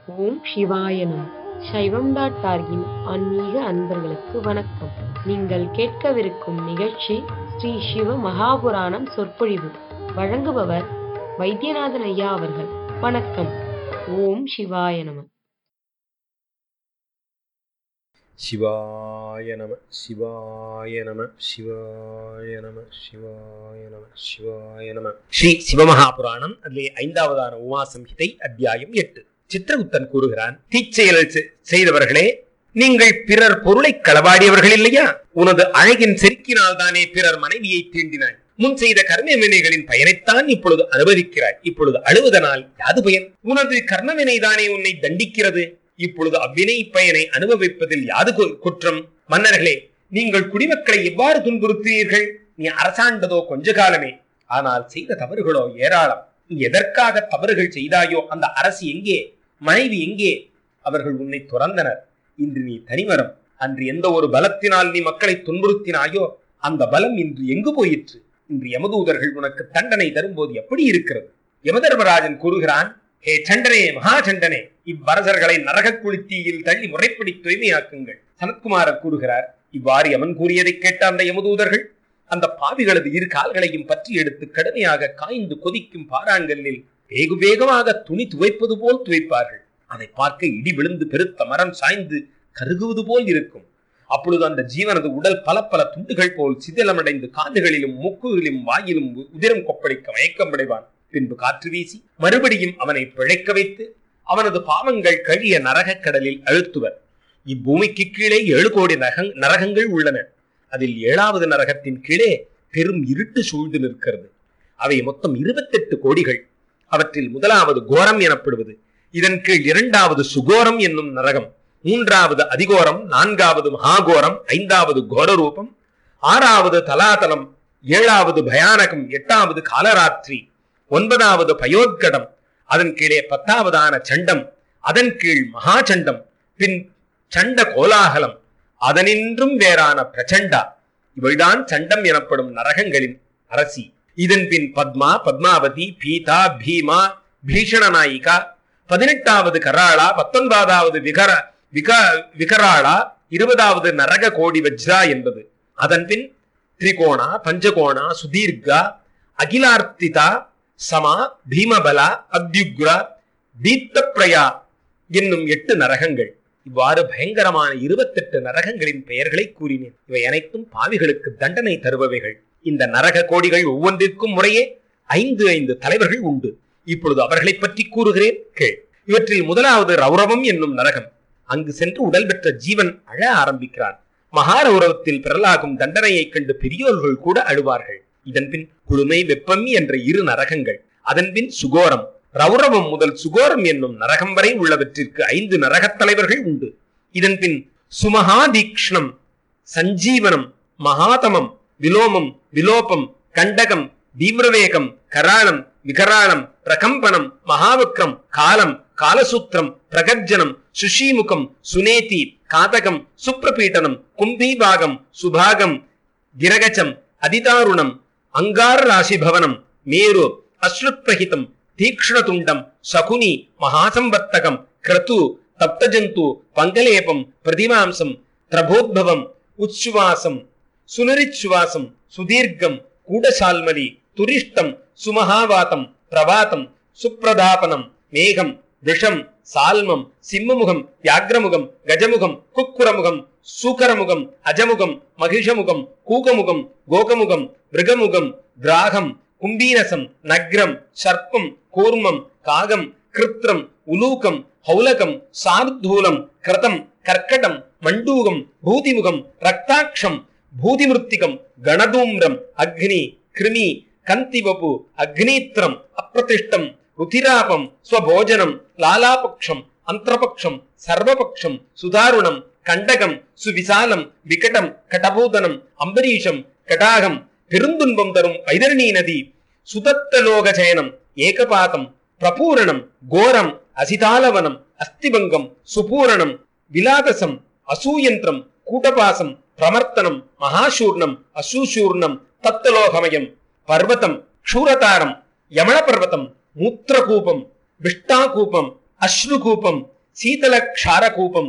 ஓம் சிவாய நம சைவம் டாட் டார்கின் ஆன்மீக அன்பர்களுக்கு வணக்கம் நீங்கள் கேட்கவிருக்கும் நிகழ்ச்சி ஸ்ரீ சிவ மகாபுராணம் சொற்பொழிவு வழங்குபவர் வைத்தியநாதன் ஐயா அவர்கள் வணக்கம் ஓம் சிவாய நம சிவாய நம சிவாய நம சிவாய நம சிவாய நம சிவாய நம ஸ்ரீ சிவமகாபுராணம் அதிலே ஐந்தாவதான உமா சம்ஹிதை அத்தியாயம் எட்டு சித்திரகுப்தன் கூறுகிறான் தீச்செயல் செ- செய்தவர்களே நீங்கள் பிறர் பொருளை களவாடியவர்கள் இல்லையா உனது அழகின் செருக்கினால் தானே பிறர் மனைவியை தீண்டினாய் முன் செய்த கர்ம வினைகளின் பயனைத்தான் இப்பொழுது அனுபவிக்கிறாய் இப்பொழுது அழுவதனால் யாது பயன் உனது கர்ம வினைதானே உன்னை தண்டிக்கிறது இப்பொழுது அவ்வினை பயனை அனுபவிப்பதில் யாது கு- குற்றம் மன்னர்களே நீங்கள் குடிமக்களை எவ்வாறு துன்புறுத்துவீர்கள் நீ அரசாண்டதோ கொஞ்ச காலமே ஆனால் செய்த தவறுகளோ ஏராளம் நீ எதற்காக தவறுகள் செய்தாயோ அந்த அரசு எங்கே மனைவி எங்கே அவர்கள் உன்னை துறந்தனர் இன்று நீ தனிமரம் அன்று எந்த ஒரு பலத்தினால் நீ மக்களை துன்புறுத்தினாயோ அந்த பலம் இன்று எங்கு போயிற்று இன்று யமதூதர்கள் உனக்கு தண்டனை தரும்போது எப்படி இருக்கிறது யமதர்மராஜன் கூறுகிறான் ஹே சண்டனே மகா சண்டனே இவ்வரசர்களை நரகக் குளித்தீயில் தள்ளி முறைப்படி தூய்மையாக்குங்கள் சனத்குமாரர் கூறுகிறார் இவ்வாறு யமன் கூறியதை கேட்ட அந்த யமதூதர்கள் அந்த பாவிகளது இரு கால்களையும் பற்றி எடுத்து கடுமையாக காய்ந்து கொதிக்கும் பாறாங்கல்லில் வேகு வேகமாக துணி துவைப்பது போல் துவைப்பார்கள் அதை பார்க்க இடி விழுந்து பெருத்த மரம் சாய்ந்து கருகுவது போல் இருக்கும் அப்பொழுது அந்த ஜீவனது உடல் பல பல துண்டுகள் போல் சிதிலமடைந்து காதுகளிலும் மூக்குகளிலும் வாயிலும் உ- உதிரம் கொப்பளிக்க மயக்கமடைவான் பின்பு காற்று வீசி மறுபடியும் அவனை பிழைக்க வைத்து அவனது பாவங்கள் கழிய நரகக் கடலில் அழுத்துவர் இப்பூமிக்கு கீழே ஏழு கோடி நரகங் நரகங்கள் உள்ளன அதில் ஏழாவது நரகத்தின் கீழே பெரும் இருட்டு சூழ்ந்து நிற்கிறது அவை மொத்தம் இருபத்தெட்டு கோடிகள் அவற்றில் முதலாவது கோரம் எனப்படுவது இதன் கீழ் இரண்டாவது சுகோரம் என்னும் நரகம் மூன்றாவது அதிகோரம் நான்காவது மகாகோரம் ஐந்தாவது கோரரூபம் ஆறாவது தலாதலம் ஏழாவது பயானகம் எட்டாவது காலராத்திரி ஒன்பதாவது பயோத்கடம் அதன் கீழே பத்தாவதான சண்டம் அதன் கீழ் மகாச்சண்டம் பின் சண்ட கோலாகலம் அதனின்றும் வேறான பிரச்சண்டா இவள்தான் சண்டம் எனப்படும் நரகங்களின் அரசி இதன் பின் பத்மா பத்மாவதி பீதா பீமா பீஷண நாயிகா பதினெட்டாவது கராளா பத்தொன்பதாவது விகர விக விகராளா இருபதாவது நரக கோடி வஜ்ரா என்பது அதன் பின் திரிகோணா பஞ்சகோணா சுதீர்கா அகிலார்த்திதா சமா பீமபலா அத்யுக்ரா தீப்தப்ரயா என்னும் எட்டு நரகங்கள் இவ்வாறு பயங்கரமான இருபத்தெட்டு நரகங்களின் பெயர்களை கூறினேன் இவை அனைத்தும் பாவிகளுக்கு தண்டனை தருபவைகள் இந்த நரக கோடிகள் ஒவ்வொன்றிற்கும் முறையே ஐந்து ஐந்து தலைவர்கள் உண்டு இப்பொழுது அவர்களை பற்றி கூறுகிறேன் கேள் இவற்றில் முதலாவது ரௌரவம் என்னும் நரகம் அங்கு சென்று உடல் பெற்ற ஜீவன் அழ ஆரம்பிக்கிறான் மகாரௌரவத்தில் பிறலாகும் தண்டனையைக் கண்டு பெரியோர்கள் கூட அழுவார்கள் இதன்பின் குளுமை வெப்பம் என்ற இரு நரகங்கள் அதன்பின் சுகோரம் ரௌரவம் முதல் சுகோரம் என்னும் நரகம் வரை உள்ளவற்றிற்கு ஐந்து நரகத் தலைவர்கள் உண்டு இதன்பின் சுமகாதீக்ஷ்ணம் சஞ்சீவனம் மகாதமம் விலோமம் விலோபம் கண்டகம் தீவிரவேகம் கராளம் விகராளம் பிரகம்பனம் மகாவக்ரம் காலம் காலசூத்திரம் பிரகர்ஜனம் சுஷீமுகம் சுனேதி காதகம் சுப்ரபீட்டனம் கும்பீபாகம் சுபாகம் கிரகச்சம் அதிதாருணம் அங்கார ராசிபவனம் மேரு அஸ்ருத்பிரஹிதம் தீக்ஷ்ணதுண்டம் சகுனி மகாசம்பர்த்தகம் கிரது தப்தஜந்து பங்கலேபம் பிரதிமாம்சம் திரபோத்பவம் உச்சுவாசம் சுனரிச்சுவாசம் சுதீர்க்கம் கூடசால்மலி துரிஷ்டம் சுமகாவாதம் பிரவாதம் சுப்ரதாபனம் மேகம் விஷம் சால்மம் சிம்மமுகம் வியாக்ரமுகம் கஜமுகம் குக்குரமுகம் சூக்கரமுகம் அஜமுகம் மகிஷமுகம் கூகமுகம் கோகமுகம் மிருகமுகம் கிராகம் கும்பீனசம் நக்ரம் சர்ப்பம் கூர்மம் காகம் கிருத்ரம் உலூகம் ஹௌலகம் சார்தூலம் கிரதம் கர்க்கடம் மண்டூகம் பூதிமுகம் ரக்தாட்சம் பூதிமிருத்திகம் கணதூம்ரம் அக்னி கிருமி கந்திவபு அக்னீத்திரம் அப்பிரதிஷ்டம் ருதிராபம் ஸ்வபோஜனம் லாலாபக்ஷம் அந்திரபக்ஷம் சர்வபக்ஷம் சுதாருணம் கண்டகம் சுவிசாலம் விகடம் கடபூதனம் அம்பரீஷம் கடாகம் பெருந்துன்பம் தரும் வைதரணி நதி சுதத்தலோக சயனம் ஏகபாதம் பிரபூரணம் கோரம் அசிதாலவனம் அஸ்திபங்கம் சுபூரணம் விலாதசம் அசூயந்திரம் கூட்டபாசம் பிரமர்த்தனம் மகாசூர்ணம் அசூசூர்ணம் தத்தலோகமயம் பர்வதம் க்ஷூரதாரம் யமண பர்வதம் மூத்திரகூபம் விஷ்டாகூபம் అశ్రుకూపం శీతల క్షారకూపం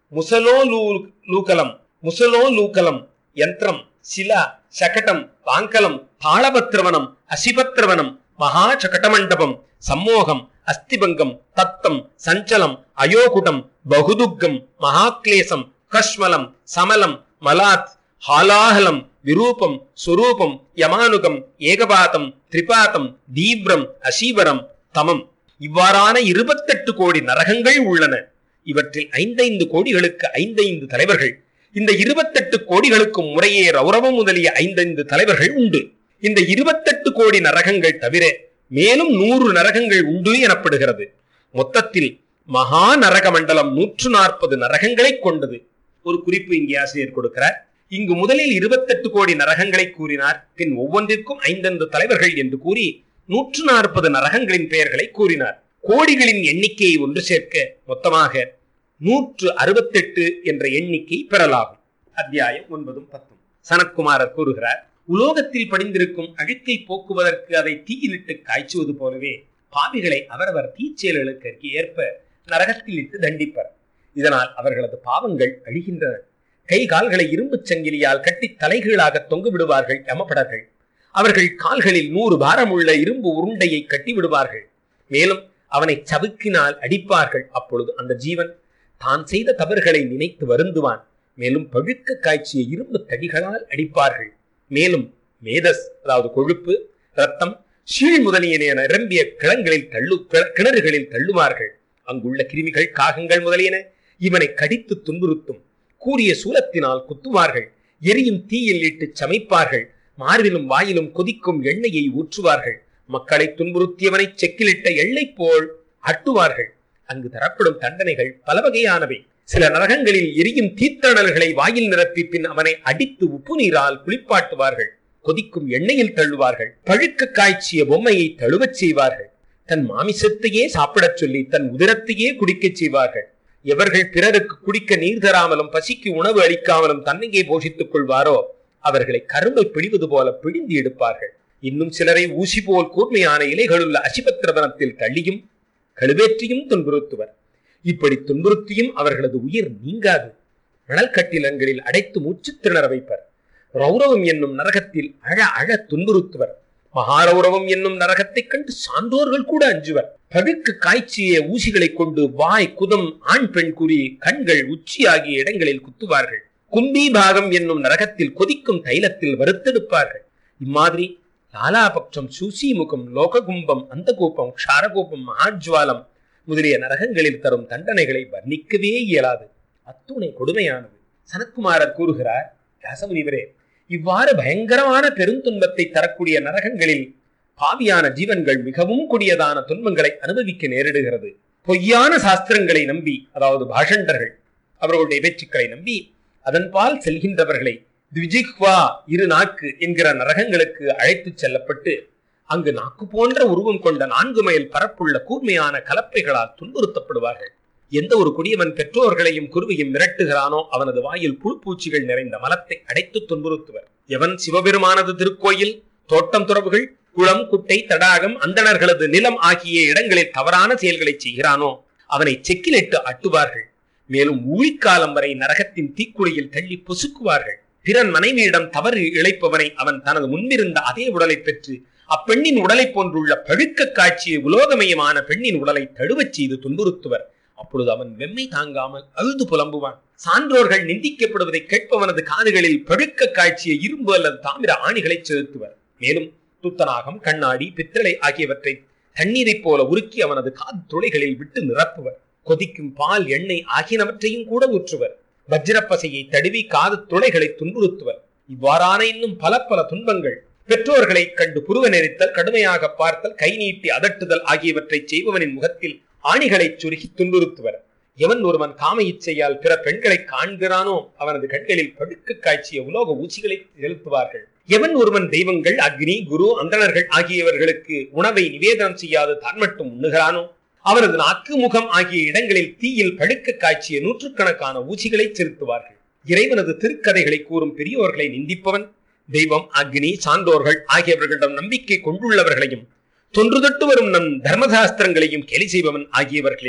ముసలోలూకలం ముసలోలూకలం యంత్రం శిల శకటం పాంకలం తాళపత్రవనం అశిపత్రవనం మహాచకటమండపం సమ్మోహం అస్థిభంగం తత్తం సంచలం అయోకుటం బహుదుగ్గం మహాక్లేశం కష్మలం సమలం మలాత్ హాలాహలం విరూపం స్వరూపం యమానుகம் ஏகபாதம் திரிபாதம் தீவிரம் அசீவரம் தமம் இவ்வாறான இருபத்தெட்டு கோடி நரகங்கள் உள்ளன இவற்றில் ஐந்தைந்து கோடிகளுக்கு ஐந்தைந்து தலைவர்கள் இந்த இருபத்தெட்டு கோடிகளுக்கு முறையே ரௌரவம் முதலிய ஐந்தைந்து தலைவர்கள் உண்டு இந்த இருபத்தெட்டு கோடி நரகங்கள் தவிர மேலும் நூறு நரகங்கள் உண்டு எனப்படுகிறது மொத்தத்தில் மகா நரக மண்டலம் நூற்று நாற்பது நரகங்களை கொண்டது ஒரு குறிப்பு இங்கே ஆசிரியர் கொடுக்கிறார் இங்கு முதலில் இருபத்தெட்டு கோடி நரகங்களை கூறினார் பின் ஒவ்வொன்றிற்கும் ஐந்தெந்து தலைவர்கள் என்று கூறி நூற்று நாற்பது நரகங்களின் பெயர்களை கூறினார் கோடிகளின் எண்ணிக்கையை ஒன்று சேர்க்க மொத்தமாக நூற்று அறுபத்தெட்டு என்ற எண்ணிக்கை பெறலாகும் அத்தியாயம் ஒன்பதும் பத்தும் சனத்குமாரர் கூறுகிறார் உலோகத்தில் படிந்திருக்கும் அழுக்கை போக்குவதற்கு அதை தீயிலிட்டு காய்ச்சுவது போலவே பாவிகளை அவரவர் தீச்செயல்களுக்கு ஏற்ப நரகத்தில் இட்டு தண்டிப்பர் இதனால் அவர்களது பாவங்கள் அழிகின்றன கை கால்களை இரும்புச் சங்கிலியால் கட்டி தலைகீழாக தொங்க விடுவார்கள் யமபடர்கள் அவர்கள் கால்களில் நூறு பாரமுள்ள இரும்பு உருண்டையை கட்டி விடுவார்கள் மேலும் அவனை சவுக்கினால் அடிப்பார்கள் அப்பொழுது அந்த ஜீவன் தான் செய்த தவறுகளை நினைத்து வருந்துவான் மேலும் பழுக்க காய்ச்சிய இரும்பு தடிகளால் அடிப்பார்கள் மேலும் மேதஸ் அதாவது கொழுப்பு ரத்தம் ஷீழ் முதலியன நிரம்பிய கிளங்களில் தள்ளு கிணறுகளில் தள்ளுவார்கள் அங்குள்ள கிருமிகள் காகங்கள் முதலியன இவனை கடித்து துன்புறுத்தும் கூறிய சூலத்தினால் குத்துவார்கள் எரியும் தீயில் இட்டு சமைப்பார்கள் மார்பிலும் வாயிலும் கொதிக்கும் எண்ணெயை ஊற்றுவார்கள் மக்களை துன்புறுத்தியவனை செக்கிலிட்ட எள்ளை போல் அட்டுவார்கள் அங்கு தரப்படும் தண்டனைகள் பல வகையானவை சில நரகங்களில் எரியும் தீத்தணல்களை வாயில் நிரப்பி பின் அவனை அடித்து உப்பு நீரால் குளிப்பாட்டுவார்கள் கொதிக்கும் எண்ணெயில் தள்ளுவார்கள் பழுக்க காய்ச்சிய பொம்மையை தழுவச் செய்வார்கள் தன் மாமிசத்தையே சாப்பிடச் சொல்லி தன் உதிரத்தையே குடிக்கச் செய்வார்கள் எவர்கள் பிறருக்கு குடிக்க நீர் தராமலும் பசிக்கு உணவு அளிக்காமலும் தன்னையே போஷித்துக் கொள்வாரோ அவர்களை கரும்பை பிழிவது போல பிழிந்து எடுப்பார்கள் இன்னும் சிலரை ஊசி போல் கூர்மையான இலைகளுள்ள அசிபத்திரவனத்தில் தள்ளியும் கழுவேற்றியும் துன்புறுத்துவர் இப்படி துன்புறுத்தியும் அவர்களது உயிர் நீங்காது மணல் கட்டிலங்களில் அடைத்து மூச்சு திணற வைப்பர் ரௌரவம் என்னும் நரகத்தில் அழ அழ துன்புறுத்துவர் மகாரௌரவம் என்னும் நரகத்தைக் கண்டு சான்றோர்கள் கூட அஞ்சுவர் பழுக்கு காய்ச்சிய ஊசிகளை கொண்டு வாய் குதம் ஆண் பெண் குறி கண்கள் உச்சி ஆகிய இடங்களில் குத்துவார்கள் கும்பி பாகம் என்னும் நரகத்தில் கொதிக்கும் தைலத்தில் வறுத்தெடுப்பார்கள் இம்மாதிரி லாலாபக்ஷம் சூசிமுகம் லோககும்பம் அந்தகூப்பம் க்ஷாரகூப்பம் மகாஜ்வாலம் முதலிய நரகங்களில் தரும் தண்டனைகளை வர்ணிக்கவே இயலாது அத்துணை கொடுமையானது சனத்குமாரர் கூறுகிறார் வியாசமுனிவரே இவ்வாறு பயங்கரமான பெருந்துன்பத்தை தரக்கூடிய நரகங்களில் பாவியான ஜீவன்கள் மிகவும் கொடியதான துன்பங்களை அனுபவிக்க நேரிடுகிறது பொய்யான சாஸ்திரங்களை நம்பி அதாவது பாஷண்டர்கள் அவர்களுடைய பேச்சுக்களை நம்பி அதன்பால் செல்கின்றவர்களை த்விஜிஹ்வா இரு நாக்கு என்கிற நரகங்களுக்கு அழைத்துச் செல்லப்பட்டு அங்கு நாக்கு போன்ற உருவம் கொண்ட நான்கு மைல் பரப்புள்ள கூர்மையான கலப்பைகளால் துன்புறுத்தப்படுவார்கள் எந்த ஒரு குடியவன் பெற்றோர்களையும் குருவையும் மிரட்டுகிறானோ அவனது வாயில் புழுப்பூச்சிகள் நிறைந்த மலத்தை அடைத்து துன்புறுத்துவர் எவன் சிவபெருமானது திருக்கோயில் தோட்டம் துறவுகள் குளம் குட்டை தடாகம் அந்தணர்களது நிலம் ஆகிய இடங்களில் தவறான செயல்களை செய்கிறானோ அவனை செக்கிலிட்டு அட்டுவார்கள் மேலும் ஊழிக்காலம் வரை நரகத்தின் தீக்குழியில் தள்ளி பொசுக்குவார்கள் பிறன் மனைவியிடம் தவறு இழைப்பவனை அவன் தனது முன்பிருந்த அதே உடலை பெற்று அப்பெண்ணின் உடலை போன்றுள்ள பழுக்க காட்சியை உலோகமயமான பெண்ணின் உடலை தழுவச் செய்து துன்புறுத்துவர் அப்பொழுது அவன் வெம்மை தாங்காமல் அழுது புலம்புவான் சான்றோர்கள் நிந்திக்கப்படுவதை கேட்பவனது காதுகளில் பழுக்க காட்சிய இரும்பு அல்லது தாமிர ஆணிகளை செலுத்துவர் மேலும் துத்தநாகம் கண்ணாடி பித்தளை ஆகியவற்றை தண்ணீரைப் போல உருக்கி அவனது காது துளைகளில் விட்டு நிரப்புவர் கொதிக்கும் பால் எண்ணெய் ஆகியனவற்றையும் கூட ஊற்றுவர் வஜ்ரப்பசையை தடுவி காது துளைகளை துன்புறுத்துவர் இவ்வாறான இன்னும் பல பல துன்பங்கள் பெற்றோர்களை கண்டு புருவ நெறித்தல் கடுமையாக பார்த்தல் கை நீட்டி அதட்டுதல் ஆகியவற்றை செய்பவனின் முகத்தில் ஆணிகளை சுருகி துன்புறுத்துவர் எவன் ஒருவன் காம இச்சையால் பிற பெண்களை காண்கிறானோ அவனது கண்களில் படுக்க காய்ச்சிய உலோக ஊசிகளை செலுத்துவார்கள் எவன் ஒருவன் தெய்வங்கள் அக்னி குரு அந்தணர்கள் ஆகியவர்களுக்கு உணவை நிவேதனம் செய்யாது தான் மட்டும் உண்ணுகிறானோ அவரது நாக்கு முகம் ஆகிய இடங்களில் தீயில் படுக்க காய்ச்சிய நூற்றுக்கணக்கான ஊசிகளை செலுத்துவார்கள் இறைவனது திருக்கதைகளை கூறும் பெரியோர்களை நிந்திப்பவன் தெய்வம் அக்னி சான்றோர்கள் ஆகியவர்களிடம் நம்பிக்கை கொண்டுள்ளவர்களையும் தொன்று தொட்டு வரும் நம் தர்மசாஸ்திரங்களையும் கேலி செய்பவன் ஆகியவர்களின்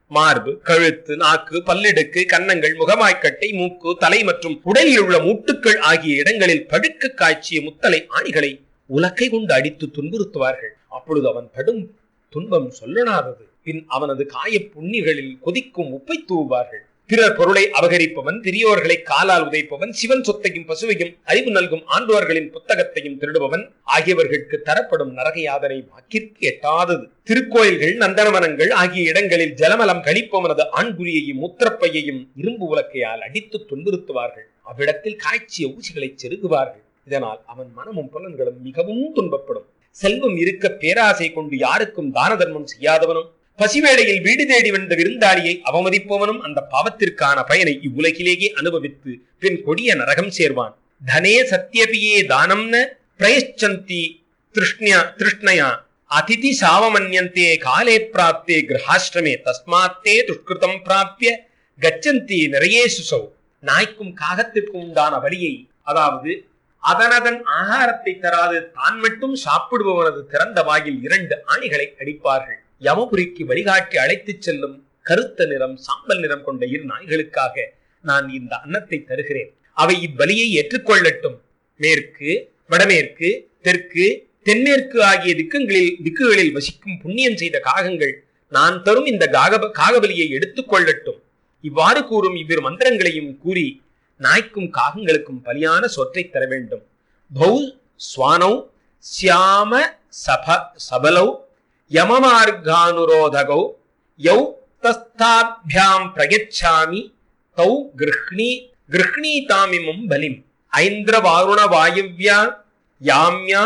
மார்பு கழுத்து நாக்கு பல்லிடுக்கு கன்னங்கள் முகமாய்க்கட்டை மூக்கு தலை மற்றும் உடலில் உள்ள மூட்டுக்கள் ஆகிய இடங்களில் பழுக்க காய்ச்சிய முத்தலை ஆணிகளை உலக்கை கொண்டு அடித்து துன்புறுத்துவார்கள் அப்பொழுது அவன் படும் துன்பம் சொல்லனாதது பின் அவனது காய புண்ணிகளில் கொதிக்கும் உப்பை தூவார்கள் பிறர் பொருளை அபகரிப்பவன் பெரியோர்களை காலால் உதைப்பவன் சிவன் சொத்தையும் பசுவையும் அறிவு நல்கும் ஆண்டோர்களின் புத்தகத்தையும் திருடுபவன் ஆகியவர்களுக்கு தரப்படும் நரக யாதனை வாக்கிற்கு எட்டாதது திருக்கோயில்கள் நந்தனவனங்கள் ஆகிய இடங்களில் ஜலமலம் கழிப்பவனது ஆண்குறியையும் முத்திரப்பையையும் இரும்பு உலக்கையால் அடித்து துன்புறுத்துவார்கள் அவ்விடத்தில் காய்ச்சிய ஊசிகளை செருகுவார்கள் இதனால் அவன் மனமும் புலன்களும் மிகவும் துன்பப்படும் செல்வம் இருக்க பேராசை கொண்டு யாருக்கும் தான தர்மம் செய்யாதவனும் பசிவேளையில் வீடு தேடி வந்த விருந்தாளியை அவமதிப்பவனும் அந்த பாவத்திற்கான பயனை இவ்வுலகிலேயே அனுபவித்து பின் கொடிய நரகம் சேர்வான் தனே சத்தியபியே தானம்ன பிரயச்சந்தி திருஷ்ணியா திருஷ்ணயா அதிதி சாவமன்யந்தே காலே பிராப்தே கிரகாஷ்டமே தஸ்மாத்தே துஷ்கிருதம் பிராப்பிய கச்சந்தி நிறைய சுசௌ நாய்க்கும் காகத்திற்கும் உண்டான வழியை அதாவது அதனதன் ஆகாரத்தை தராது தான் மட்டும் சாப்பிடுபவனது திறந்த வாயில் இரண்டு ஆணிகளை அடிப்பார்கள் யமபுரிக்கு வழிகாட்டி அழைத்துச் செல்லும் கருத்த நிறம் சாம்பல் நிறம் கொண்ட இரு நாய்களுக்காக நான் இந்த அன்னத்தை தருகிறேன் அவை இப்பலியை ஏற்றுக்கொள்ளட்டும் மேற்கு வடமேற்கு தெற்கு தென்மேற்கு ஆகிய திக்குகளில் திக்குகளில் வசிக்கும் புண்ணியம் செய்த காகங்கள் நான் தரும் இந்த காக காகபலியை எடுத்துக்கொள்ளட்டும் இவ்வாறு கூறும் இவ்விரு மந்திரங்களையும் கூறி நாய்க்கும் காகங்களுக்கும் பலியான சொற்றை தர வேண்டும் பௌ ஸ்வானௌ சியாம சப சபலௌ யமமார்கானுரோதகௌ யௌ தஸ்தாபியாம் பிரயச்சாமி தௌ கிருஹ்ணி கிருஹ்ணீதாமிமம் பலிம் ஐந்திர வாருண வாயுவ்யா யாம்யா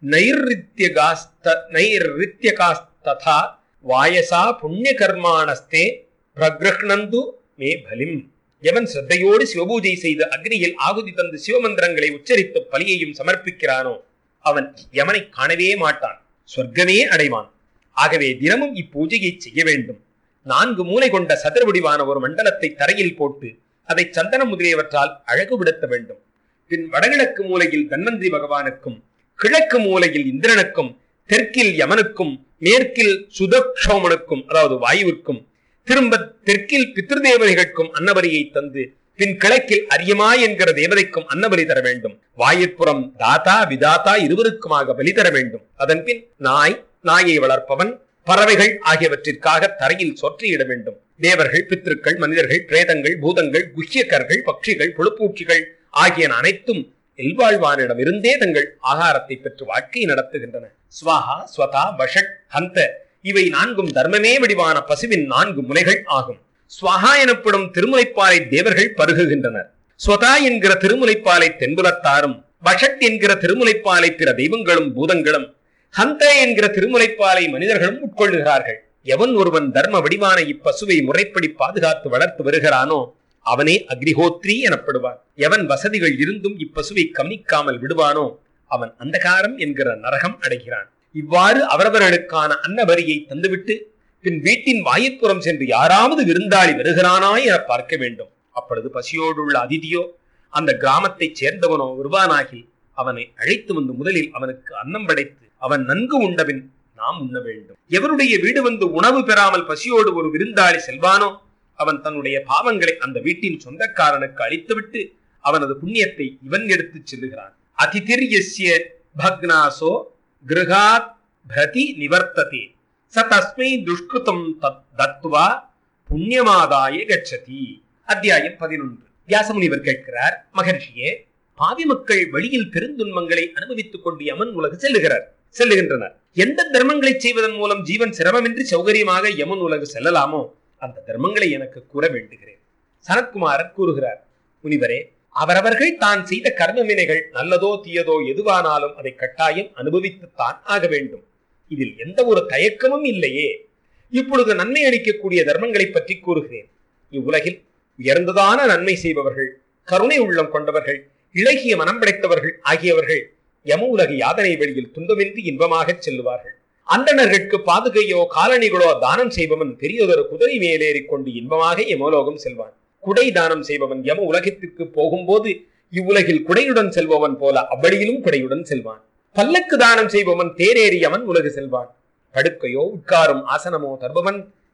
நைர்ரித்யகாஸ்த நைர்ரித்யகாஸ்ததா வாயசா புண்ணியகர்மாணஸ்தே பிரகிருஷ்ணந்து மே பலிம் எவன் சிரத்தையோடு சிவபூஜை செய்து அக்னியில் ஆகுதி தந்து சிவமந்திரங்களை உச்சரித்து பலியையும் சமர்ப்பிக்கிறானோ அவன் யமனை காணவே மாட்டான் சொர்க்கமே அடைவான் ஆகவே தினமும் இப்பூஜையை செய்ய வேண்டும் நான்கு மூலை கொண்ட சதுர வடிவான ஒரு மண்டலத்தை தரையில் போட்டு அதை சந்தனம் முதலியவற்றால் அழகுபடுத்த வேண்டும் பின் வடகிழக்கு மூலையில் தன்வந்திரி பகவானுக்கும் கிழக்கு மூலையில் இந்திரனுக்கும் தெற்கில் யமனுக்கும் மேற்கில் சுதக்ஷோமனுக்கும் அதாவது வாயுவிற்கும் திரும்ப தெற்கில் பித்ருதேவதைகளுக்கும் அன்னபலியை தந்து பின் கிழக்கில் அரியமா என்கிற தேவதைக்கும் அன்னபலி தர வேண்டும் வாயிற்புறம் தாத்தா விதாத்தா இருவருக்குமாக பலி தர வேண்டும் அதன் பின் நாய் நாயை வளர்ப்பவன் பறவைகள் ஆகியவற்றிற்காக தரையில் சொற்றியிட வேண்டும் தேவர்கள் பித்திருக்கள் மனிதர்கள் பிரேதங்கள் பூதங்கள் குஹ்யக்கர்கள் பட்சிகள் புழுப்பூச்சிகள் ஆகியன அனைத்தும் இல்வாழ்வானிடம் இருந்தே தங்கள் ஆகாரத்தை பெற்று வாழ்க்கை நடத்துகின்றன ஸ்வாஹா ஸ்வதா வஷட் ஹந்த இவை நான்கும் தர்மமே வடிவான பசுவின் நான்கு முனைகள் ஆகும் ஸ்வஹா எனப்படும் திருமுலைப்பாலை தேவர்கள் பருகுகின்றனர் ஸ்வதா என்கிற திருமுலைப்பாலை தென்புலத்தாரும் வஷட் என்கிற திருமுலைப்பாலை பிற தெய்வங்களும் பூதங்களும் ஹந்த என்கிற திருமுலைப்பாலை மனிதர்களும் உட்கொள்ளுகிறார்கள் எவன் ஒருவன் தர்ம வடிவான இப்பசுவை முறைப்படி பாதுகாத்து வளர்த்து வருகிறானோ அவனே அக்னிஹோத்ரி எனப்படுவான் எவன் வசதிகள் இருந்தும் இப்பசுவை கவனிக்காமல் விடுவானோ அவன் அந்தகாரம் என்கிற நரகம் அடைகிறான் இவ்வாறு அவரவர்களுக்கான அன்னவரியை தந்துவிட்டு பின் வீட்டின் வாயிற்புறம் சென்று யாராவது விருந்தாளி வருகிறானா என பார்க்க வேண்டும் அப்பொழுது பசியோடுள்ள அதிதியோ அந்த கிராமத்தைச் சேர்ந்தவனோ வருவானாகி அவனை அழைத்து வந்து முதலில் அவனுக்கு அன்னம் படைத்து அவன் நன்கு உண்டபின் நாம் உண்ண வேண்டும் எவருடைய வீடு வந்து உணவு பெறாமல் பசியோடு ஒரு விருந்தாளி செல்வானோ அவன் தன்னுடைய பாவங்களை அந்த வீட்டின் சொந்தக்காரனுக்கு அளித்துவிட்டு அவனது புண்ணியத்தை இவன் எடுத்துச் செல்லுகிறான் அதிதிர் எஸ்ய பக்னாசோ கிருகாத் பிரதி நிவர்த்ததே ச தஸ்மை துஷ்கிருதம் தத் தத்வா புண்ணியமாதாய கச்சதி அத்தியாயம் பதினொன்று வியாசமுனிவர் கேட்கிறார் மகர்ஷியே பாவி மக்கள் வழியில் பெருந்துன்பங்களை அனுபவித்துக் கொண்டு யமன் உலகு செல்லுகிறார் செல்லுகின்றனர் எந்த தர்மங்களை செய்வதன் மூலம் ஜீவன் சிரமமின்றி சௌகரியமாக யமன் உலகு செல்லலாமோ அந்த தர்மங்களை எனக்கு கூற வேண்டுகிறேன் சனத்குமாரர் கூறுகிறார் முனிவரே அவரவர்கள் தான் செய்த கர்மவினைகள் நல்லதோ தீயதோ எதுவானாலும் அதை கட்டாயம் அனுபவித்துத்தான் ஆக வேண்டும் இதில் எந்த ஒரு தயக்கமும் இல்லையே இப்பொழுது நன்மை அளிக்கக்கூடிய தர்மங்களை பற்றி கூறுகிறேன் இவ்வுலகில் உயர்ந்ததான நன்மை செய்பவர்கள் கருணை உள்ளம் கொண்டவர்கள் இளகிய மனம் படைத்தவர்கள் ஆகியவர்கள் யம உலக யாதனை வழியில் துன்பமின்றி இன்பமாகச் செல்லுவார்கள் அந்தணர்களுக்கு பாதுகையோ காலணிகளோ தானம் செய்பவன் பெரியதொரு குதிரை மேலேறிக் கொண்டு இன்பமாக யமலோகம் செல்வான் குடை தானம் செய்பவன் யம உலகத்திற்கு போகும்போது இவ்வுலகில் குடையுடன் செல்பவன் போல அவ்வழியிலும் குடையுடன் செல்வான் பல்லக்கு தானம் செய்பவன் தேரேறி யமன் உலகு செல்வான் படுக்கையோ உட்காரும் ஆசனமோ தருபவன்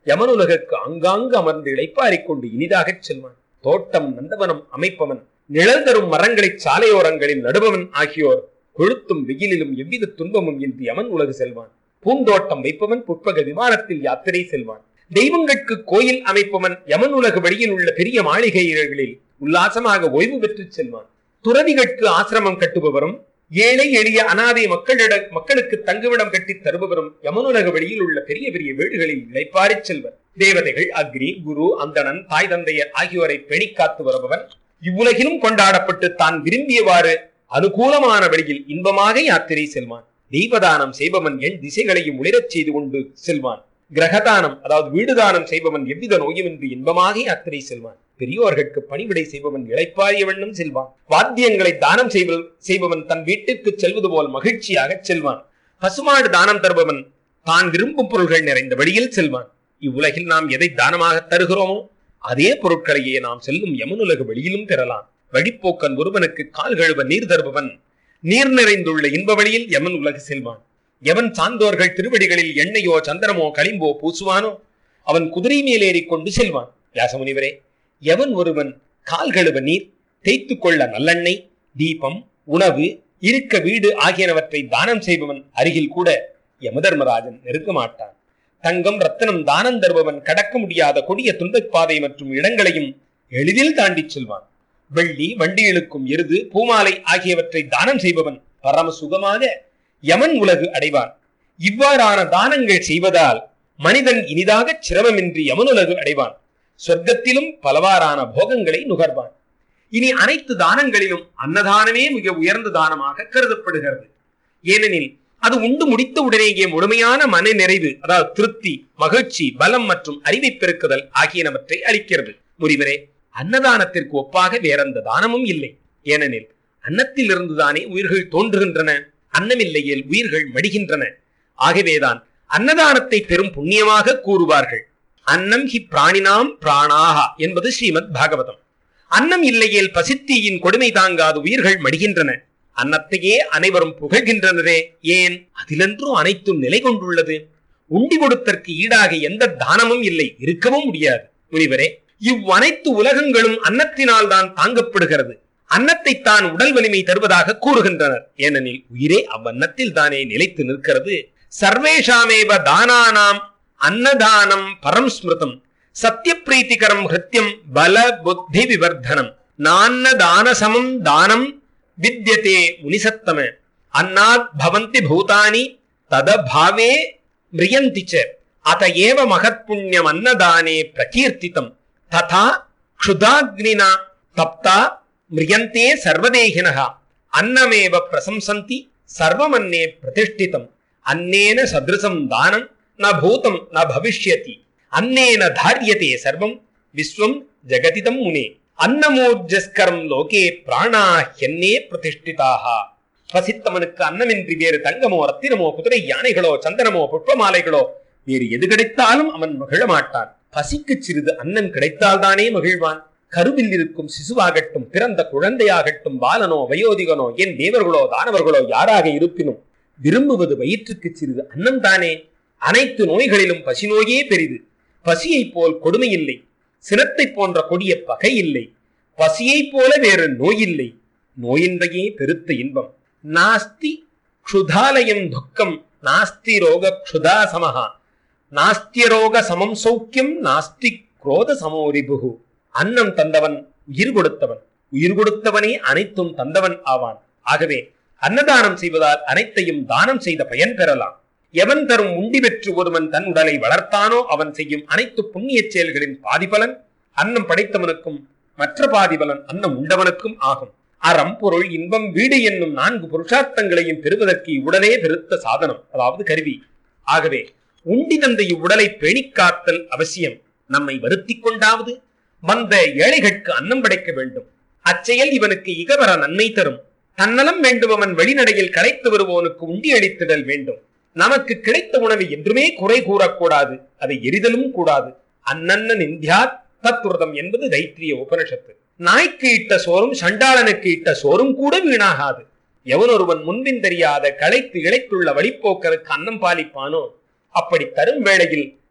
யமனுலகுக்கு ஆங்காங்கு அமர்ந்து இளைப்பாரிக் கொண்டு இனிதாகச் செல்வான் தோட்டம் நந்தவனம் அமைப்பவன் நிழல் தரும் மரங்களை சாலையோரங்களில் நடுபவன் ஆகியோர் கொளுத்தும் வெயிலிலும் எவ்வித துன்பமும் இன்றி யமன் உலகு செல்வான் பூந்தோட்டம் வைப்பவன் புட்பக விமானத்தில் யாத்திரை செல்வான் தெய்வங்களுக்கு கோயில் அமைப்பவன் யமன் உலகு வழியில் உள்ள பெரிய மாளிகைகளில் உல்லாசமாக ஓய்வு பெற்று செல்வான் துறவிகளுக்கு ஆசிரமம் கட்டுபவரும் ஏழை எளிய அனாதை மக்களிட மக்களுக்கு தங்குமிடம் கட்டி தருபவரும் யமனுலக வழியில் உள்ள பெரிய பெரிய வீடுகளில் இளைப்பாரிச் செல்வர் தேவதைகள் அக்னி குரு அந்தணன் தாய் தந்தையர் ஆகியோரை பெணிக் காத்து வருபவன் இவ்வுலகிலும் கொண்டாடப்பட்டு தான் விரும்பியவாறு அனுகூலமான வழியில் இன்பமாக யாத்திரை செல்வான் தெய்வதானம் செய்பவன் எண் திசைகளையும் உளிரச் செய்து கொண்டு செல்வான் கிரகதானம் அதாவது வீடுதானம் செய்பவன் எவ்வித நோயுமின்றி இன்பமாக யாத்திரை செல்வான் பெரியோர்களுக்கு பணிவிடை செய்பவன் இளைப்பாரிய வண்ணம் செல்வான் வாத்தியங்களை தானம் செய்வ- செய்பவன் தன் வீட்டிற்கு செல்வது போல் மகிழ்ச்சியாக செல்வான் பசுமாடு தானம் தருபவன் தான் விரும்பும் பொருள்கள் நிறைந்த வழியில் செல்வான் இவ்வுலகில் நாம் எதை தானமாக தருகிறோமோ அதே பொருட்களையே நாம் செல்லும் யமனுலக வெளியிலும் பெறலாம் வழிப்போக்கன் ஒருவனுக்கு கால் கழுவ நீர் தருபவன் நீர் நிறைந்துள்ள இன்ப வழியில் யமன் உலகு செல்வான் எவன் சார்ந்தோர்கள் திருவடிகளில் எண்ணெயோ சந்தனமோ களிம்போ பூசுவானோ அவன் குதிரை மேலேறி கொண்டு செல்வான் வியாசமுனிவரே எவன் ஒருவன் கால் கழுவ நீர் தேய்த்து கொள்ள நல்லெண்ணெய் தீபம் உணவு இருக்க வீடு ஆகியனவற்றை தானம் செய்பவன் அருகில் கூட யமதர்மராஜன் நெருங்க மாட்டான் தங்கம் ரத்தனம் தானம் தருபவன் கடக்க முடியாத கொடிய துன்பப் பாதை மற்றும் இடங்களையும் எளிதில் தாண்டிச் செல்வான் வெள்ளி வண்டி இழுக்கும் எருது பூமாலை ஆகியவற்றை தானம் செய்பவன் பரம சுகமாக யமன் உலகு அடைவான் இவ்வாறான தானங்கள் செய்வதால் மனிதன் இனிதாக சிரமமின்றி யமனுலகு அடைவான் சொர்க்கத்திலும் பலவாறான போகங்களை நுகர்வான் இனி அனைத்து தானங்களிலும் அன்னதானமே மிக உயர்ந்த தானமாக கருதப்படுகிறது ஏனெனில் அது உண்டு முடித்த உடனேயே முழுமையான மன நிறைவு அதாவது திருப்தி மகிழ்ச்சி பலம் மற்றும் அறிவை பெருக்குதல் ஆகியனவற்றை அளிக்கிறது முறிவரே அன்னதானத்திற்கு ஒப்பாக வேறெந்த தானமும் இல்லை ஏனெனில் அன்னத்திலிருந்து தானே உயிர்கள் தோன்றுகின்றன அன்னமில்லையில் உயிர்கள் மடிகின்றன ஆகவேதான் அன்னதானத்தை பெரும் புண்ணியமாக கூறுவார்கள் அன்னம் ஹி பிராணினாம் பிராணாகா என்பது ஸ்ரீமத் பாகவதம் அன்னம் இல்லையேல் பசித்தீயின் கொடுமை தாங்காது உயிர்கள் மடிகின்றன அன்னத்தையே அனைவரும் புகழ்கின்றனரே ஏன் அதிலென்றும் அனைத்தும் நிலை கொண்டுள்ளது உண்டி கொடுத்தற்கு ஈடாக எந்த தானமும் இல்லை இருக்கவும் முடியாது முனிவரே இவ்வனைத்து உலகங்களும் அன்னத்தினால் தான் தாங்கப்படுகிறது அன்னத்தை தான் உடல் வலிமை தருவதாக கூறுகின்றனர் ஏனெனில் உயிரே அவ்வன்னத்தில் தானே நிலைத்து நிற்கிறது சர்வேஷாமேவ தானானாம் அன்னதானம் பரம் ஸ்மிருதம் சத்தியப்பிரீத்திகரம் ஹிருத்தியம் பல புத்தி விவர்தனம் நான்னதானசமம் தானம் வித்யதே முனிசத்தம அன்னாத் பவந்தி பூதானி ததபாவே மிரியந்தி ச அத ஏவ மகத்புண்ணியம் அன்னதானே பிரகீர்த்திதம் ததா க்ஷுதாக்னினா தப்தா மிரியந்தே சர்வதேகினः அன்னமேவ பிரசம்சந்தி சர்வமன்னே பிரதிஷ்டிதம் அன்னேன சத்ருசம் தானம் ந பூதம் ந பவிஷ்யதி அன்னேன தாரியதே சர்வம் விஸ்வம் ஜெகதிதம் முனே அன்னமூர்ஜஸ்கரம் லோகே பிராணா ஹென்னே பிரதிஷ்டிதாக பசித்தவனுக்கு அன்னமின்றி வேறு தங்கமோ ரத்தினமோ குதிரை யானைகளோ சந்தனமோ புஷ்பமாலைகளோ வேறு எது கிடைத்தாலும் அவன் மகிழ மாட்டான் பசிக்கு சிறிது அன்னம் கிடைத்தால்தானே மகிழ்வான் கருவில் இருக்கும் சிசுவாகட்டும் பிறந்த குழந்தையாகட்டும் பாலனோ வயோதிகனோ என் தேவர்களோ தானவர்களோ யாராக இருப்பினும் விரும்புவது வயிற்றுக்கு சிறிது அன்னம் தானே அனைத்து நோய்களிலும் பசி நோயே பெரிது பசியைப் போல் கொடுமை இல்லை சினத்தைப் போன்ற கொடிய பகை இல்லை பசியைப் போல வேறு நோயில்லை நோயின்றையே பெருத்த இன்பம் நாஸ்தி க்ஷுதாலயம் துக்கம் நாஸ்தி ரோக க்ஷுதா சமஹா நாஸ்திய ரோக சமம் சௌக்கியம் நாஸ்தி குரோத சமோரிபுகு அன்னம் தந்தவன் உயிர் கொடுத்தவன் உயிர் கொடுத்தவனே அனைத்தும் தந்தவன் ஆவான் ஆகவே அன்னதானம் செய்வதால் அனைத்தையும் தானம் செய்த பயன் பெறலாம் எவன் தரும் உண்டி பெற்று ஒருவன் தன் உடலை வளர்த்தானோ அவன் செய்யும் அனைத்து புண்ணிய செயல்களின் பாதிபலன் அன்னம் படைத்தவனுக்கும் மற்ற பாதிபலன் அன்னம் உண்டவனுக்கும் ஆகும் அறம் பொருள் இன்பம் வீடு என்னும் நான்கு புருஷார்த்தங்களையும் பெறுவதற்கு இவ்வுடலே பெருத்த சாதனம் அதாவது கருவி ஆகவே உண்டி தந்த இவ்வுடலை பேணிக் காத்தல் அவசியம் நம்மை வருத்திக் கொண்டாவது வந்த ஏழைகளுக்கு அன்னம் படைக்க வேண்டும் அச்செயல் இவனுக்கு இகவர நன்மை தரும் தன்னலம் வேண்டுபவன் வெளிநடையில் களைத்து வருவோனுக்கு உண்டி அளித்திடல் வேண்டும் நமக்கு கிடைத்த உணவை என்றுமே குறை கூறக்கூடாது அதை எரிதலும் கூடாது அன்னன்ன நிந்தியாத் தத்துரதம் என்பது தைத்திரிய உபனிஷத்து நாய்க்கு இட்ட சோறும் சண்டாளனுக்கு இட்ட சோறும் கூட வீணாகாது எவனொருவன் முன்பின் தெரியாத களைத்து இழைத்துள்ள வழிப்போக்கருக்கு அன்னம் பாலிப்பானோ அப்படி தரும் வேளையில்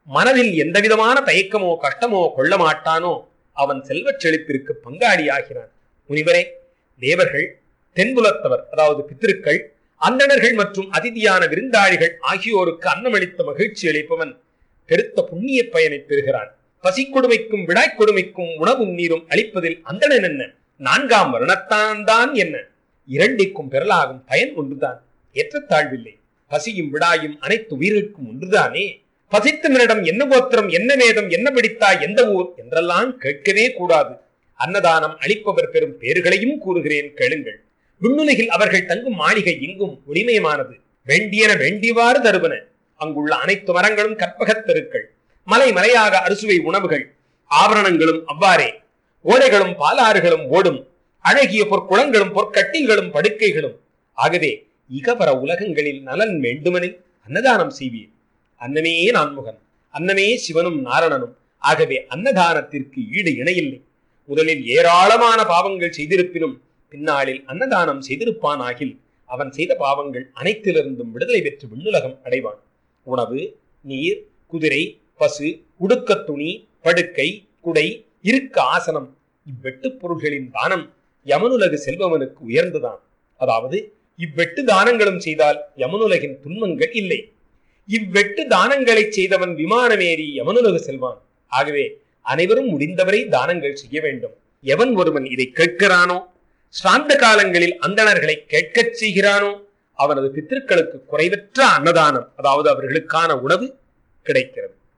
மனதில் எந்தவிதமான தயக்கமோ கஷ்டமோ கொள்ள மாட்டானோ அவன் செல்வச் செழிப்பிற்கு பங்காளி ஆகிறான் முனிவரே தேவர்கள் தென்புலத்தவர் அதாவது பித்திருக்கள் அந்தணர்கள் மற்றும் அதிதியான விருந்தாளிகள் ஆகியோருக்கு அன்னமளித்த மகிழ்ச்சி அளிப்பவன் பெருத்த புண்ணிய பயனை பெறுகிறான் பசி கொடுமைக்கும் விடாய் கொடுமைக்கும் உணவும் நீரும் அளிப்பதில் அந்தணன் என்ன நான்காம் வருணத்தான் தான் என்ன இரண்டிற்கும் பெறலாகும் பயன் ஒன்றுதான் ஏற்றத்தாழ்வில்லை பசியும் விடாயும் அனைத்து உயிர்களுக்கும் ஒன்றுதானே பசித்தவனிடம் என்ன கோத்திரம் என்ன வேதம் என்ன பிடித்தாய் எந்த ஊர் என்றெல்லாம் கேட்கவே கூடாது அன்னதானம் அளிப்பவர் பெறும் பேர்களையும் கூறுகிறேன் கேளுங்கள் விண்ணுலகில் அவர்கள் தங்கும் மாளிகை எங்கும் ஒளிமயமானது வேண்டியன வேண்டியவாறு தருவன அங்குள்ள அனைத்து மரங்களும் கற்பகத் தெருக்கள் மலை மலையாக அறுசுவை உணவுகள் ஆபரணங்களும் அவ்வாறே ஓடைகளும் பாலாறுகளும் ஓடும் அழகிய பொற்குளங்களும் பொற்கட்டில்களும் படுக்கைகளும் ஆகவே இகபர உலகங்களில் நலன் வேண்டுமெனில் அன்னதானம் செய்வீர் அன்னமே நான்முகன் அன்னமே சிவனும் நாரணனும் ஆகவே அன்னதானத்திற்கு ஈடு இணையில்லை முதலில் ஏராளமான பாவங்கள் செய்திருப்பினும் பின்னாளில் அன்னதானம் செய்திருப்பானாகில் அவன் செய்த பாவங்கள் அனைத்திலிருந்தும் விடுதலை பெற்று விண்ணுலகம் அடைவான் உணவு நீர் குதிரை பசு உடுக்கத் துணி படுக்கை குடை இருக்க ஆசனம் இவ்வெட்டுப் பொருள்களின் தானம் யமனுலகு செல்பவனுக்கு உயர்ந்துதான் அதாவது இவ்வெட்டு தானங்களும் செய்தால் யமனுலகின் துன்பங்கள் இல்லை இவ்வெட்டு தானங்களை செய்தவன் விமானமேறி யமனுலகு செல்வான் ஆகவே அனைவரும் முடிந்தவரை தானங்கள் செய்ய வேண்டும் எவன் ஒருவன் இதை கேட்கிறானோ சாந்த காலங்களில் அந்தணர்களை கேட்கச் செய்கிறானோ அவனது பித்திருக்களுக்கு குறைவற்ற அன்னதானம் அதாவது அவர்களுக்கான உணவு கிடைக்கிறது